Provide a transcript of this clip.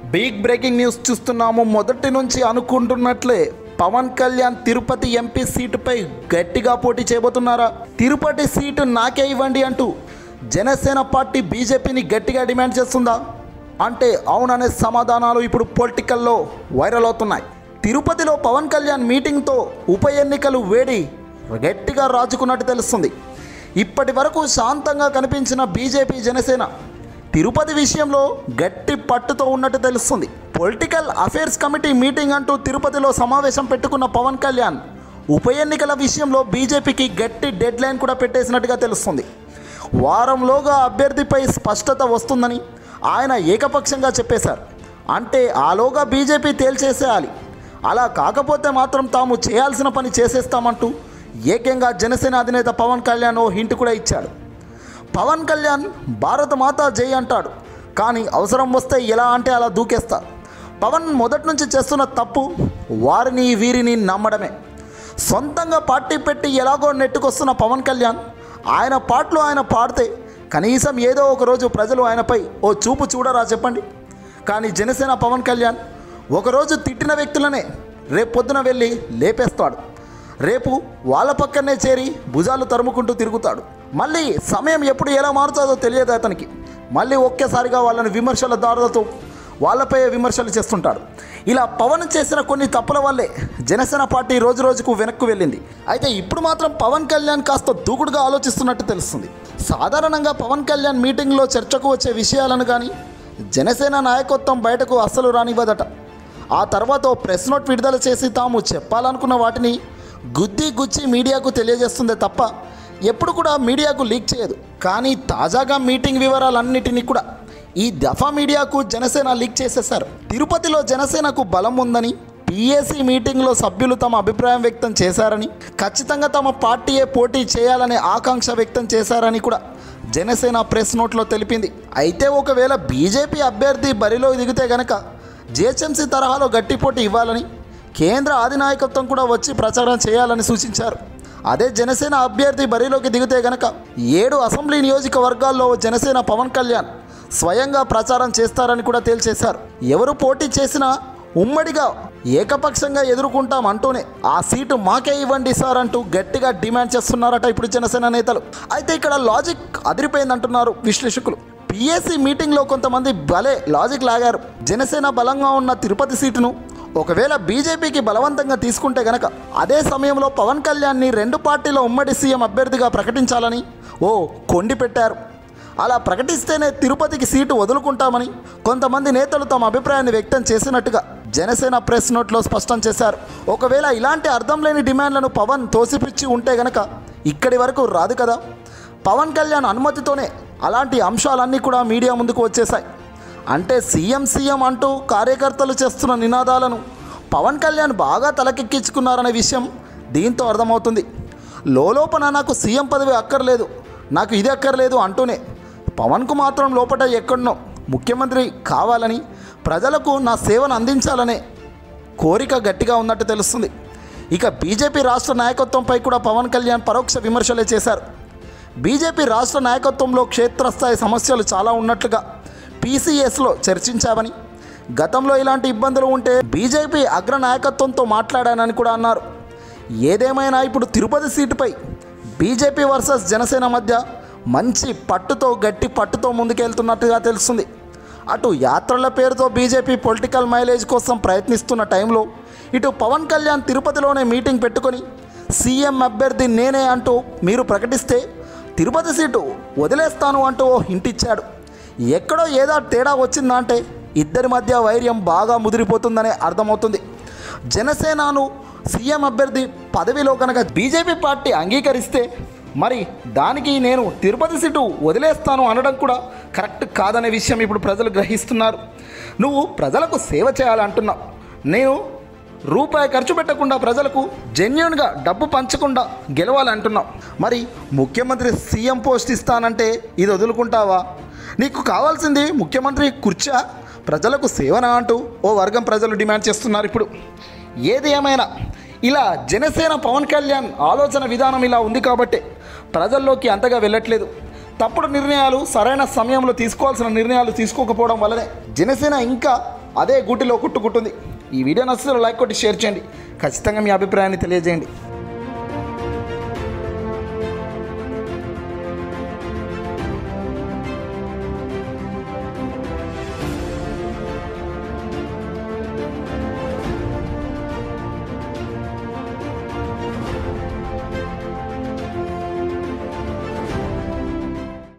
big breaking news చూస్తున్నాము మొదటి నుంచి అనుకుంటున్నట్లే పవన్ కళ్యాణ్ తిరుపతి ఎంపీ సీటుపై గట్టిగా పోటీ చేయబోతున్నారా తిరుపతి సీటు నాకే ఇవ్వండి అంటూ జనసేన పార్టీ బీజేపీని గట్టిగా డిమాండ్ చేస్తుందా అంటే అవుననే సమాధానాలు ఇప్పుడు పొలిటికల్లో వైరల్ అవుతున్నాయి తిరుపతిలో పవన్ కళ్యాణ్ మీటింగ్తో ఉప ఎన్నికలు వేడి గట్టిగా రాజుకున్నట్టు తెలుస్తుంది ఇప్పటి వరకు శాంతంగా కనిపించిన బీజేపీ జనసేన తిరుపతి విషయంలో గట్టి పట్టుతో ఉన్నట్టు తెలుస్తుంది పొలిటికల్ అఫైర్స్ కమిటీ మీటింగ్ అంటూ తిరుపతిలో సమావేశం పెట్టుకున్న పవన్ కళ్యాణ్ ఉప ఎన్నికల విషయంలో బీజేపీకి గట్టి డెడ్ లైన్ కూడా పెట్టేసినట్టుగా తెలుస్తుంది వారంలోగా అభ్యర్థిపై స్పష్టత వస్తుందని ఆయన ఏకపక్షంగా చెప్పేశారు అంటే ఆలోగా బీజేపీ తేల్చేసేయాలి అలా కాకపోతే మాత్రం తాము చేయాల్సిన పని చేసేస్తామంటూ ఏకంగా జనసేన అధినేత పవన్ కళ్యాణ్ ఓ హింట్ కూడా ఇచ్చాడు పవన్ కళ్యాణ్ భారత మాత జై అంటాడు కానీ అవసరం వస్తే ఎలా అంటే అలా దూకేస్తా పవన్ మొదటి నుంచి చేస్తున్న తప్పు వారిని వీరిని నమ్మడమే సొంతంగా పార్టీ పెట్టి ఎలాగో నెట్టుకొస్తున్న పవన్ కళ్యాణ్ ఆయన పాటలు ఆయన పాడితే కనీసం ఏదో ఒక రోజు ప్రజలు ఆయనపై ఓ చూపు చూడరా చెప్పండి కానీ జనసేన పవన్ కళ్యాణ్ ఒకరోజు తిట్టిన వ్యక్తులనే రేపు పొద్దున వెళ్ళి లేపేస్తాడు రేపు వాళ్ళ పక్కనే చేరి భుజాలు తరుముకుంటూ తిరుగుతాడు మళ్ళీ సమయం ఎప్పుడు ఎలా మారుతుందో తెలియదు అతనికి మళ్ళీ ఒకేసారిగా వాళ్ళని విమర్శల దారులతో వాళ్ళపై విమర్శలు చేస్తుంటాడు ఇలా పవన్ చేసిన కొన్ని తప్పుల వల్లే జనసేన పార్టీ రోజు రోజుకు వెనక్కు వెళ్ళింది అయితే ఇప్పుడు మాత్రం పవన్ కళ్యాణ్ కాస్త దూకుడుగా ఆలోచిస్తున్నట్టు తెలుస్తుంది సాధారణంగా పవన్ కళ్యాణ్ మీటింగ్లో చర్చకు వచ్చే విషయాలను కానీ జనసేన నాయకత్వం బయటకు అస్సలు రానివ్వదట ఆ తర్వాత ఓ ప్రెస్ నోట్ విడుదల చేసి తాము చెప్పాలనుకున్న వాటిని గుద్ది గుచ్చి మీడియాకు తెలియజేస్తుందే తప్ప ఎప్పుడు కూడా మీడియాకు లీక్ చేయదు కానీ తాజాగా మీటింగ్ వివరాలన్నిటినీ కూడా ఈ దఫా మీడియాకు జనసేన లీక్ చేసేశారు తిరుపతిలో జనసేనకు బలం ఉందని పిఏసీ మీటింగ్లో సభ్యులు తమ అభిప్రాయం వ్యక్తం చేశారని ఖచ్చితంగా తమ పార్టీయే పోటీ చేయాలనే ఆకాంక్ష వ్యక్తం చేశారని కూడా జనసేన ప్రెస్ నోట్లో తెలిపింది అయితే ఒకవేళ బీజేపీ అభ్యర్థి బరిలో దిగితే గనక జిహెచ్ఎంసీ తరహాలో గట్టి పోటీ ఇవ్వాలని కేంద్ర అధినాయకత్వం కూడా వచ్చి ప్రచారం చేయాలని సూచించారు అదే జనసేన అభ్యర్థి బరిలోకి దిగితే గనక ఏడు అసెంబ్లీ నియోజకవర్గాల్లో జనసేన పవన్ కళ్యాణ్ స్వయంగా ప్రచారం చేస్తారని కూడా తేల్చేశారు ఎవరు పోటీ చేసినా ఉమ్మడిగా ఏకపక్షంగా ఎదుర్కొంటాం అంటూనే ఆ సీటు మాకే ఇవ్వండి సార్ అంటూ గట్టిగా డిమాండ్ చేస్తున్నారట ఇప్పుడు జనసేన నేతలు అయితే ఇక్కడ లాజిక్ అదిరిపోయిందంటున్నారు విశ్లేషకులు పిఎస్సి మీటింగ్లో కొంతమంది భలే లాజిక్ లాగారు జనసేన బలంగా ఉన్న తిరుపతి సీటును ఒకవేళ బీజేపీకి బలవంతంగా తీసుకుంటే గనక అదే సమయంలో పవన్ కళ్యాణ్ని రెండు పార్టీల ఉమ్మడి సీఎం అభ్యర్థిగా ప్రకటించాలని ఓ కొండి పెట్టారు అలా ప్రకటిస్తేనే తిరుపతికి సీటు వదులుకుంటామని కొంతమంది నేతలు తమ అభిప్రాయాన్ని వ్యక్తం చేసినట్టుగా జనసేన ప్రెస్ నోట్లో స్పష్టం చేశారు ఒకవేళ ఇలాంటి అర్థం లేని డిమాండ్లను పవన్ తోసిపుచ్చి ఉంటే గనక ఇక్కడి వరకు రాదు కదా పవన్ కళ్యాణ్ అనుమతితోనే అలాంటి అంశాలన్నీ కూడా మీడియా ముందుకు వచ్చేశాయి అంటే సీఎం సీఎం అంటూ కార్యకర్తలు చేస్తున్న నినాదాలను పవన్ కళ్యాణ్ బాగా తలకెక్కించుకున్నారనే విషయం దీంతో అర్థమవుతుంది లోపల నాకు సీఎం పదవి అక్కర్లేదు నాకు ఇది అక్కర్లేదు అంటూనే పవన్కు మాత్రం లోపల ఎక్కడనో ముఖ్యమంత్రి కావాలని ప్రజలకు నా సేవను అందించాలనే కోరిక గట్టిగా ఉన్నట్టు తెలుస్తుంది ఇక బీజేపీ రాష్ట్ర నాయకత్వంపై కూడా పవన్ కళ్యాణ్ పరోక్ష విమర్శలే చేశారు బీజేపీ రాష్ట్ర నాయకత్వంలో క్షేత్రస్థాయి సమస్యలు చాలా ఉన్నట్లుగా పీసీఎస్లో చర్చించామని గతంలో ఇలాంటి ఇబ్బందులు ఉంటే బీజేపీ అగ్ర నాయకత్వంతో మాట్లాడానని కూడా అన్నారు ఏదేమైనా ఇప్పుడు తిరుపతి సీటుపై బీజేపీ వర్సెస్ జనసేన మధ్య మంచి పట్టుతో గట్టి పట్టుతో ముందుకెళ్తున్నట్టుగా తెలుస్తుంది అటు యాత్రల పేరుతో బీజేపీ పొలిటికల్ మైలేజ్ కోసం ప్రయత్నిస్తున్న టైంలో ఇటు పవన్ కళ్యాణ్ తిరుపతిలోనే మీటింగ్ పెట్టుకొని సీఎం అభ్యర్థి నేనే అంటూ మీరు ప్రకటిస్తే తిరుపతి సీటు వదిలేస్తాను అంటూ ఓ హింట్ ఇచ్చాడు ఎక్కడో ఏదో తేడా వచ్చిందా అంటే ఇద్దరి మధ్య వైర్యం బాగా ముదిరిపోతుందనే అర్థమవుతుంది జనసేనను సీఎం అభ్యర్థి పదవిలో కనుక బీజేపీ పార్టీ అంగీకరిస్తే మరి దానికి నేను తిరుపతి సీటు వదిలేస్తాను అనడం కూడా కరెక్ట్ కాదనే విషయం ఇప్పుడు ప్రజలు గ్రహిస్తున్నారు నువ్వు ప్రజలకు సేవ చేయాలంటున్నావు నేను రూపాయి ఖర్చు పెట్టకుండా ప్రజలకు జెన్యున్గా డబ్బు పంచకుండా గెలవాలంటున్నావు మరి ముఖ్యమంత్రి సీఎం పోస్ట్ ఇస్తానంటే ఇది వదులుకుంటావా నీకు కావాల్సింది ముఖ్యమంత్రి కుర్చా ప్రజలకు సేవనా అంటూ ఓ వర్గం ప్రజలు డిమాండ్ చేస్తున్నారు ఇప్పుడు ఏది ఏమైనా ఇలా జనసేన పవన్ కళ్యాణ్ ఆలోచన విధానం ఇలా ఉంది కాబట్టి ప్రజల్లోకి అంతగా వెళ్ళట్లేదు తప్పుడు నిర్ణయాలు సరైన సమయంలో తీసుకోవాల్సిన నిర్ణయాలు తీసుకోకపోవడం వల్లనే జనసేన ఇంకా అదే గూటిలో కుట్టుకుంటుంది ఈ వీడియో నచ్చితే లైక్ కొట్టి షేర్ చేయండి ఖచ్చితంగా మీ అభిప్రాయాన్ని తెలియజేయండి